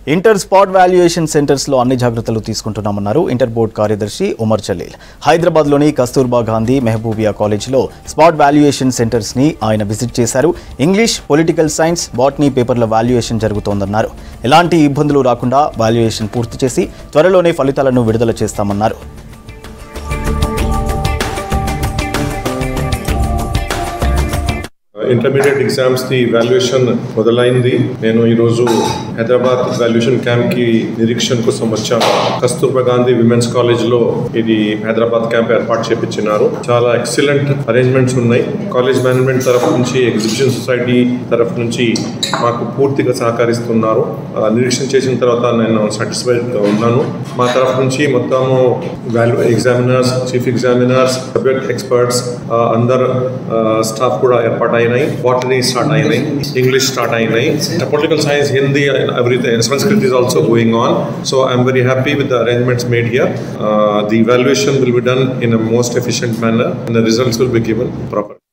inter spot valuation సెంటర్స్లో అన్ని జాగ్రత్తలు తీసుకుంటున్నామన్నారు ఇంటర్ బోర్డు కార్యదర్శి ఉమర్ జలీల్ హైదరాబాద్లోని కస్తూర్బా గాంధీ మెహబూబియా కాలేజీలో స్పాట్ వాల్యుయేషన్ సెంటర్స్ని ఆయన విజిట్ చేశారు ఇంగ్లీష్ పొలిటికల్ సైన్స్ బాటనీ పేపర్ల వాల్యుయేషన్ జరుగుతోందన్నారు ఎలాంటి ఇబ్బందులు రాకుండా వాల్యుయేషన్ పూర్తి చేసి త్వరలోనే ఫలితాలను విడుదల చేస్తామన్నారు ఇంటర్మీడియట్ ఎగ్జామ్స్ ది వాల్యుయేషన్ మొదలైంది నేను ఈరోజు హైదరాబాద్ వాల్యుయేషన్ క్యాంప్ కి నిరీక్షణ కోసం వచ్చాను కస్తూర్బా గాంధీ విమెన్స్ కాలేజ్ లో ఇది హైదరాబాద్ క్యాంప్ ఏర్పాటు చేపించినారు చాలా ఎక్సలెంట్ అరేంజ్మెంట్స్ ఉన్నాయి కాలేజ్ మేనేజ్మెంట్ తరఫు నుంచి ఎగ్జిబిషన్ సొసైటీ తరఫు నుంచి మాకు పూర్తిగా సహకరిస్తున్నారు ఆ, నిరీక్షణ చేసిన తర్వాత నేను సాటిస్ఫైడ్ ఉన్నాను మా తరఫు నుంచి మొత్తము value examiners chief examiners subject experts అందరు స్టాఫ్ కూడా ఏర్పాటు అయినాయి బాటనీ స్టార్ట్ అయినాయి ఇంగ్లీష్ స్టార్ట్ అయినాయి political science Hindi everything Sanskrit is also going on so I'm very happy with the arrangements made here the valuation will be done in a most efficient manner and the results will be given proper